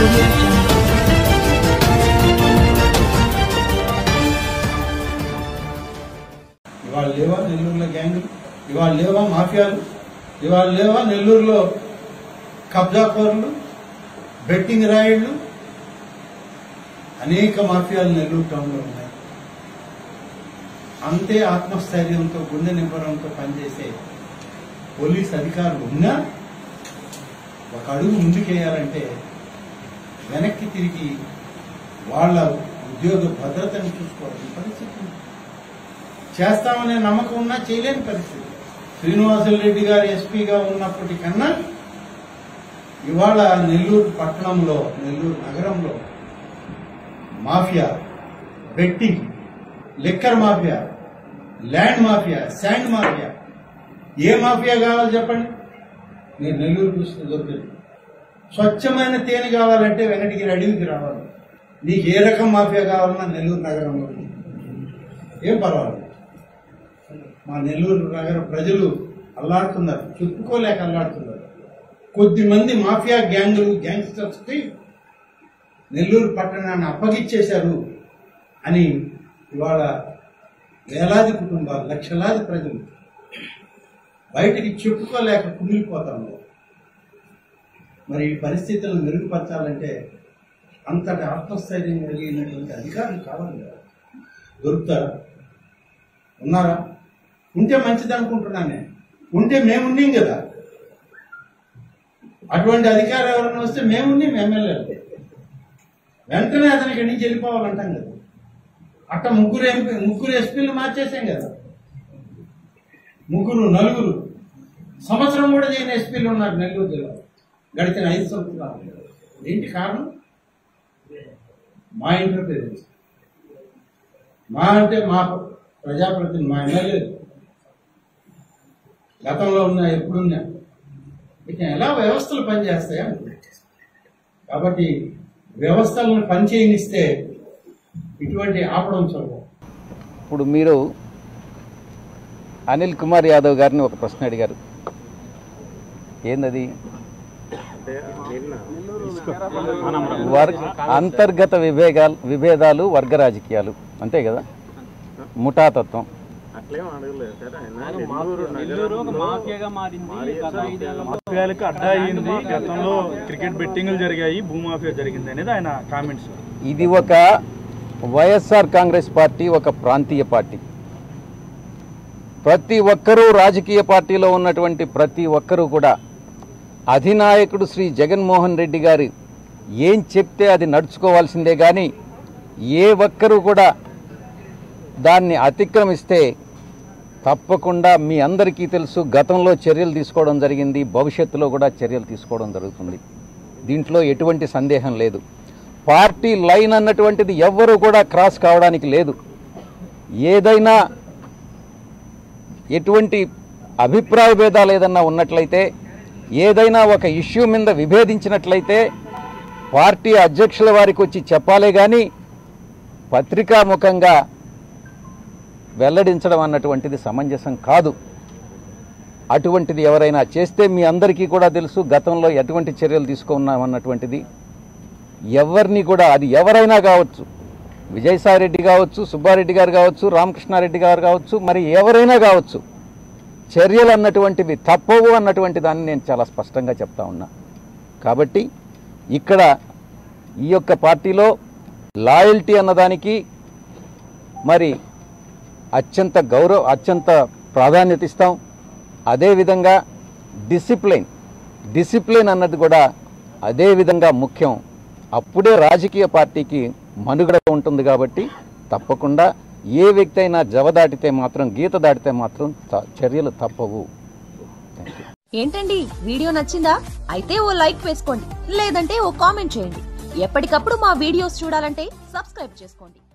audio jungle. ఇవాళ లేవా నెల్లూరులో గ్యాంగులు ఇవాళ లేవా మాఫియాలు ఇవాళ లేవా నెల్లూరులో కబ్జాకోర్లు బెట్టింగ్ రాయిళ్లు అనేక మాఫియాలు నెల్లూరు టౌన్లో ఉన్నాయి అంతే ఆత్మస్థైర్యంతో గుండె నింపడంతో పనిచేసే పోలీస్ అధికారులు ఉన్నా ఒక అడుగు ముందుకేయాలంటే వెనక్కి తిరిగి వాళ్ళ ఉద్యోగ భద్రతను చూసుకోవాల్సిన పరిస్థితి ఉంది. చేస్తామనే నమ్మకం ఉన్నా చేయలేని పరిస్థితి శ్రీనివాసులు రెడ్డి గారు ఎస్పీగా ఉన్నప్పటికన్నా ఇవాళ నెల్లూరు పట్టణంలో నెల్లూరు నగరంలో mafia betting liquor mafia land mafia sand mafia ఏ మాఫియా కావాలి చెప్పండి మీరు నెల్లూరు చూస్తే దొరుకుతుంది స్వచ్ఛమైన తేనె కావాలంటే వెనటికి అడవికి రావాలి నీకు ఏ రకం మాఫియా కావాలన్నా నెల్లూరు నగరంలో ఉంది. ఏం పర్వాలేదు మా నెల్లూరు నగర ప్రజలు అల్లాడుతున్నారు చెప్పుకోలేక అల్లాడుతున్నారు కొద్ది మంది మాఫియా గ్యాంగులు గ్యాంగ్స్టర్స్ కి నెల్లూరు పట్టణాన్ని అప్పగిచ్చేశారు అని ఇవాళ వేలాది కుటుంబాలు లక్షలాది ప్రజలు బయటికి చెప్పుకోలేక కుమిలిపోతాము మరి ఈ పరిస్థితులను మెరుగుపరచాలంటే అంతటి ఆత్మస్థైర్యం కలిగినటువంటి అధికారులు కావాలి కదా దొరుకుతారా ఉన్నారా ఉంటే మంచిది అనుకుంటున్నాను నేను ఉంటే మేమున్నాం కదా అటువంటి అధికారం ఎవరైనా వస్తే మేమున్నాం ఎమ్మెల్యేలు వెంటనే అతనికి ఇక్కడి నుంచి వెళ్ళిపోవాలంటాం కదా అట్ట ముగ్గురు ఎంపీ ముగ్గురు ఎస్పీలు మార్చేసాం కదా ముగ్గురు నలుగురు సంవత్సరం కూడా చేయని ఎస్పీలు ఉన్నారు నెల్లూరు జిల్లా గడిచిన ఐదు సంవత్సరాలు ఏంటి కారణం మా ఇంటర్ఫీరెన్స్ మా అంటే మా ప్రజాప్రతినిధి మా ఎమ్మెల్యే గతంలో ఉన్న ఎప్పుడున్నా ఇక ఎలా వ్యవస్థలు పనిచేస్తాయా కాబట్టి వ్యవస్థలను పనిచేయనిస్తే ఇటువంటి ఆపడం సులభం ఇప్పుడు మీరు అనిల్ కుమార్ యాదవ్ గారిని ఒక ప్రశ్న అడిగారు ఏందది వర్- అంతర్గత విభేగాలు విభేదాలు వర్గ రాజకీయాలు అంతే కదా ముఠాతత్వం అట్లేం అడగలేదు సార్ ఆయన నెల్లూరు మాఫియాగా మారింది గత ఐదేళ్లలో మాఫియాలకు అడ్డా అయ్యింది గతంలో క్రికెట్ బెట్టింగ్లు జరిగాయి భూమాఫియా జరిగింది అనేది ఆయన కామెంట్స్ ఇది ఒక వైఎస్ఆర్ కాంగ్రెస్ పార్టీ ఒక ప్రాంతీయ పార్టీ ప్రతి ఒక్కరూ రాజకీయ పార్టీలో ఉన్నటువంటి ప్రతి ఒక్కరూ కూడా అధినాయకుడు శ్రీ జగన్మోహన్ రెడ్డి గారు ఏం చెప్తే అది నడుచుకోవాల్సిందే కానీ ఏ ఒక్కరూ కూడా దాన్ని అతిక్రమిస్తే తప్పకుండా మీ అందరికీ తెలుసు గతంలో చర్యలు తీసుకోవడం జరిగింది భవిష్యత్తులో కూడా చర్యలు తీసుకోవడం జరుగుతుంది దీంట్లో ఎటువంటి సందేహం లేదు పార్టీ లైన్ అన్నటువంటిది ఎవ్వరూ కూడా క్రాస్ కావడానికి లేదు ఏదైనా ఎటువంటి అభిప్రాయ భేదాలు ఏదన్నా ఉన్నట్లయితే ఏదైనా ఒక ఇష్యూ మీద విభేదించినట్లయితే పార్టీ అధ్యక్షుల వారికి వచ్చి చెప్పాలే కానీ పత్రికాముఖంగా వెల్లడించడం అన్నటువంటిది సమంజసం కాదు అటువంటిది ఎవరైనా చేస్తే మీ అందరికీ కూడా తెలుసు గతంలో ఎటువంటి చర్యలు తీసుకున్నామన్నటువంటిది ఎవరిని కూడా అది ఎవరైనా కావచ్చు విజయసాయిరెడ్డి కావచ్చు సుబ్బారెడ్డి గారు కావచ్చు రామకృష్ణారెడ్డి గారు కావచ్చు మరి ఎవరైనా కావచ్చు చర్యలు అన్నటువంటివి తప్పవు అన్నటువంటి దాన్ని నేను చాలా స్పష్టంగా చెప్తా ఉన్నా కాబట్టి ఇక్కడ ఈ యొక్క పార్టీలో లాయల్టీ అన్నదానికి మరి అత్యంత గౌరవ అత్యంత ప్రాధాన్యత ఇస్తాం అదేవిధంగా డిసిప్లిన్ డిసిప్లిన్ అన్నది కూడా అదే విధంగా ముఖ్యం అప్పుడే రాజకీయ పార్టీకి మనుగడ ఉంటుంది కాబట్టి తప్పకుండా ఏ వ్యక్తి అయినా జవ దాటితే మాత్రం గీత దాటితే మాత్రం త- చర్యలు తప్పవు థ్యాంక్ యూ ఏంటండి వీడియో నచ్చిందా అయితే ఓ లైక్ వేసుకోండి లేదంటే ఓ కామెంట్ చేయండి ఎప్పటికప్పుడు మా వీడియోస్ చూడాలంటే సబ్స్క్రైబ్ చేసుకోండి